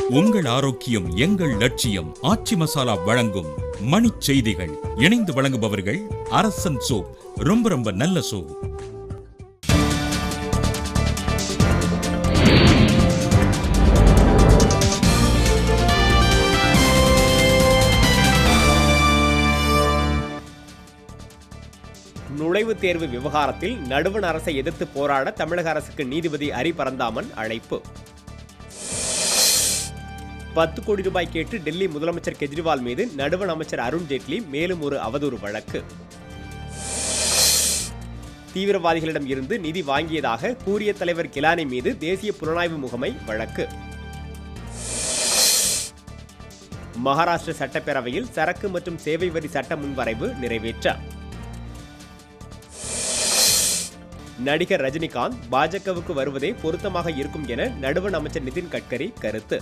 உங்கள் ஆரோக்கியம் எங்கள் லட்சியம் ஆச்சி மசாலா வழங்கும் மணிச் செய்திகள் இணைந்து வழங்குபவர்கள் அரசன் சோப் ரொம்ப ரொம்ப நல்ல சோப் நுழைவுத் தேர்வு விவகாரத்தில் நடுவண் அரசை எதிர்த்து போராட தமிழக அரசுக்கு நீதிபதி ஹரி பரந்தாமன் அழைப்பு பத்து கோடி ரூபாய் கேட்டு டெல்லி முதலமைச்சர் கெஜ்ரிவால் மீது நடுவண் அமைச்சர் அருண் ஜேட்லி மேலும் ஒரு அவதூறு வழக்கு தீவிரவாதிகளிடம் இருந்து நிதி வாங்கியதாக கூறிய தலைவர் கிலானி மீது தேசிய புலனாய்வு முகமை வழக்கு மகாராஷ்டிர சட்டப்பேரவையில் சரக்கு மற்றும் சேவை வரி சட்ட முன்வரைவு நிறைவேற்றம் நடிகர் ரஜினிகாந்த் பாஜகவுக்கு வருவதே பொருத்தமாக இருக்கும் என நடுவண் அமைச்சர் நிதின் கட்கரி கருத்து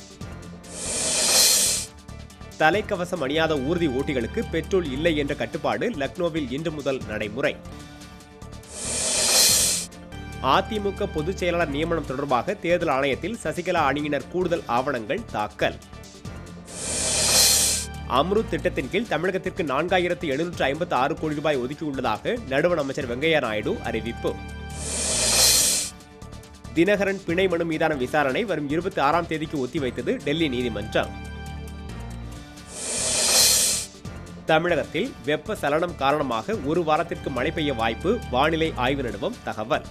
தலைக்கவசம் அணியாத ஊர்தி ஓட்டிகளுக்கு பெட்ரோல் இல்லை என்ற கட்டுப்பாடு லக்னோவில் இன்று முதல் நடைமுறை அதிமுக பொதுச் செயலாளர் நியமனம் தொடர்பாக தேர்தல் ஆணையத்தில் சசிகலா அணியினர் கூடுதல் ஆவணங்கள் தாக்கல் அம்ருத் திட்டத்தின் கீழ் தமிழகத்திற்கு நான்காயிரத்து எழுநூற்று ஐம்பத்து ஆறு கோடி ரூபாய் ஒதுக்கியுள்ளதாக நடுவண் அமைச்சர் வெங்கையா நாயுடு அறிவிப்பு தினகரன் பிணை மனு மீதான விசாரணை வரும் இருபத்தி ஆறாம் தேதிக்கு ஒத்திவைத்தது டெல்லி நீதிமன்றம் தமிழகத்தில் வெப்ப சலனம் காரணமாக ஒரு வாரத்திற்கு மழை பெய்ய வாய்ப்பு வானிலை ஆய்வு நிறுவனம் தகவல்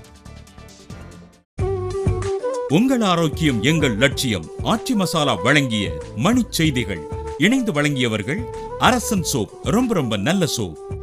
உங்கள் ஆரோக்கியம் எங்கள் லட்சியம் ஆச்சி மசாலா வழங்கிய மணிச் செய்திகள் இணைந்து வழங்கியவர்கள் அரசன் சோப் ரொம்ப ரொம்ப நல்ல சோப்